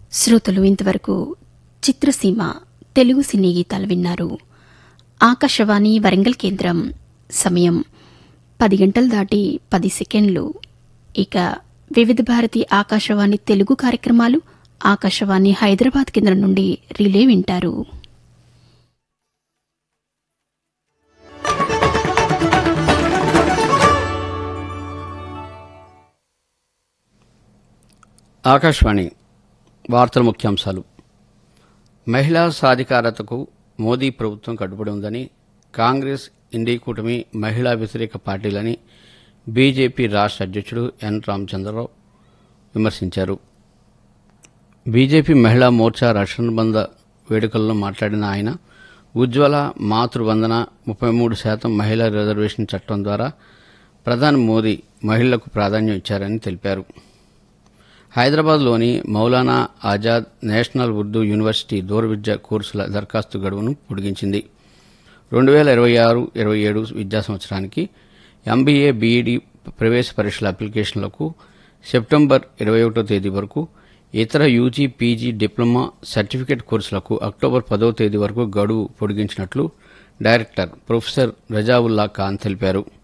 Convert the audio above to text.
శ్రోతలు ఇంతవరకు చిత్రసీమ తెలుగు సినీ గీతాలు విన్నారు ఆకాశవాణి వరంగల్ కేంద్రం సమయం పది గంటలు దాటి పది సెకండ్లు ఇక వివిధ భారతి ఆకాశవాణి తెలుగు కార్యక్రమాలు ఆకాశవాణి హైదరాబాద్ కేంద్రం నుండి రిలే వింటారు ఆకాశవాణి వార్తల ముఖ్యాంశాలు మహిళా సాధికారతకు మోదీ ప్రభుత్వం కట్టుబడి ఉందని కాంగ్రెస్ ఇండీ కూటమి మహిళా వ్యతిరేక పార్టీలని బీజేపీ రాష్ట్ర అధ్యక్షుడు ఎన్ రామచంద్రరావు విమర్శించారు బీజేపీ మహిళా మోర్చా రక్షణబంధ వేడుకల్లో మాట్లాడిన ఆయన ఉజ్వల మాతృవందన ముప్పై మూడు శాతం మహిళా రిజర్వేషన్ చట్టం ద్వారా ప్రధాని మోదీ మహిళలకు ప్రాధాన్యం ఇచ్చారని తెలిపారు హైదరాబాద్లోని మౌలానా ఆజాద్ నేషనల్ ఉర్దూ యూనివర్సిటీ దూర విద్య కోర్సుల దరఖాస్తు గడువును పొడిగించింది రెండు వేల ఇరవై ఆరు ఇరవై ఏడు విద్యా సంవత్సరానికి ఎంబీఏ బీఈడీ ప్రవేశ పరీక్షల అప్లికేషన్లకు సెప్టెంబర్ ఇరవై ఒకటో తేదీ వరకు ఇతర యూజీ పీజీ డిప్లొమా సర్టిఫికేట్ కోర్సులకు అక్టోబర్ పదో తేదీ వరకు గడువు పొడిగించినట్లు డైరెక్టర్ ప్రొఫెసర్ రజావుల్లా ఖాన్ తెలిపారు